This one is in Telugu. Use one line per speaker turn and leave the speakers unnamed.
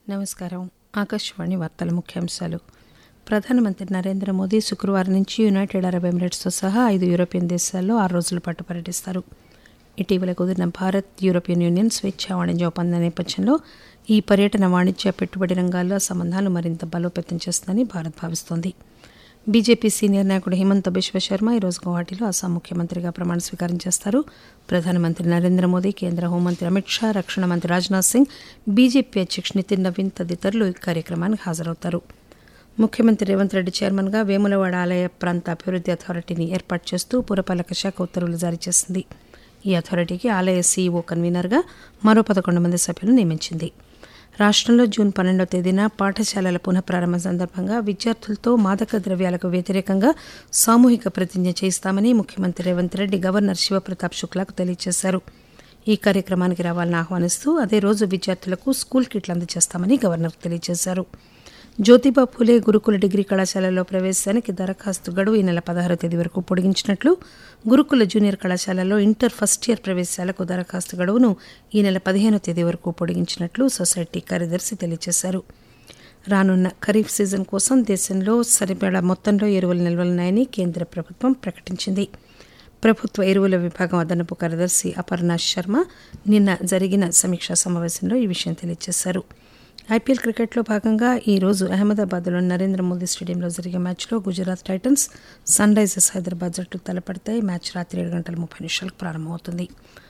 నమస్కారం ఆకాశవాణి వార్తల ముఖ్యాంశాలు ప్రధానమంత్రి నరేంద్ర మోదీ శుక్రవారం నుంచి యునైటెడ్ అరబ్ ఎమిరేట్స్తో సహా ఐదు యూరోపియన్ దేశాల్లో ఆరు రోజుల పాటు పర్యటిస్తారు ఇటీవల కుదిరిన భారత్ యూరోపియన్ యూనియన్ స్వేచ్ఛా వాణిజ్య ఒప్పందం నేపథ్యంలో ఈ పర్యటన వాణిజ్య పెట్టుబడి రంగాల్లో సంబంధాలు మరింత బలోపేతం చేస్తుందని భారత్ భావిస్తోంది బీజేపీ సీనియర్ నాయకుడు హిమంత బిశ్వ శర్మ ఈరోజు గువాహటిలో అస్సాం ముఖ్యమంత్రిగా ప్రమాణ స్వీకారం చేస్తారు ప్రధానమంత్రి నరేంద్ర మోదీ కేంద్ర హోంమంత్రి అమిత్ షా రక్షణ మంత్రి రాజ్నాథ్ సింగ్ బీజేపీ అధ్యక్షుడు నితిన్ నవీన్ తదితరులు ఈ కార్యక్రమానికి హాజరవుతారు ముఖ్యమంత్రి రేవంత్ రెడ్డి చైర్మన్గా వేములవాడ ఆలయ ప్రాంత అభివృద్ధి అథారిటీని ఏర్పాటు చేస్తూ పురపాలక శాఖ ఉత్తర్వులు జారీ చేసింది ఈ అథారిటీకి ఆలయ సీఈఓ కన్వీనర్గా మరో పదకొండు మంది సభ్యులను నియమించింది రాష్ట్రంలో జూన్ పన్నెండవ తేదీన పాఠశాలల పునఃప్రారంభం సందర్భంగా విద్యార్థులతో మాదక ద్రవ్యాలకు వ్యతిరేకంగా సామూహిక ప్రతిజ్ఞ చేయిస్తామని ముఖ్యమంత్రి రేవంత్ రెడ్డి గవర్నర్ శివప్రతాప్ శుక్లాకు తెలియజేశారు ఈ కార్యక్రమానికి రావాలని ఆహ్వానిస్తూ అదే రోజు విద్యార్థులకు స్కూల్ కిట్లు అందజేస్తామని గవర్నర్ తెలియజేశారు జ్యోతిబా ఫులే గురుకుల డిగ్రీ కళాశాలలో ప్రవేశానికి దరఖాస్తు గడువు ఈ నెల పదహారో తేదీ వరకు పొడిగించినట్లు గురుకుల జూనియర్ కళాశాలలో ఇంటర్ ఫస్ట్ ఇయర్ ప్రవేశాలకు దరఖాస్తు గడువును ఈ నెల పదిహేనో తేదీ వరకు పొడిగించినట్లు సొసైటీ కార్యదర్శి తెలియజేశారు రానున్న ఖరీఫ్ సీజన్ కోసం దేశంలో సరిపడా మొత్తంలో ఎరువులు నిల్వలున్నాయని కేంద్ర ప్రభుత్వం ప్రకటించింది ప్రభుత్వ ఎరువుల విభాగం అదనపు కార్యదర్శి అపర్ణ శర్మ నిన్న జరిగిన సమీక్షా సమావేశంలో ఈ విషయం తెలియజేశారు ఐపీఎల్ క్రికెట్లో భాగంగా ఈ రోజు అహ్మదాబాద్లోని నరేంద్ర మోదీ స్టేడియంలో జరిగే మ్యాచ్లో Gujarat titans sunrisers Hyderabad జట్టు తలపడతాయి మ్యాచ్ రాత్రి ఏడు గంటల ముప్పై నిమిషాలకు ప్రారంభమవుతుంది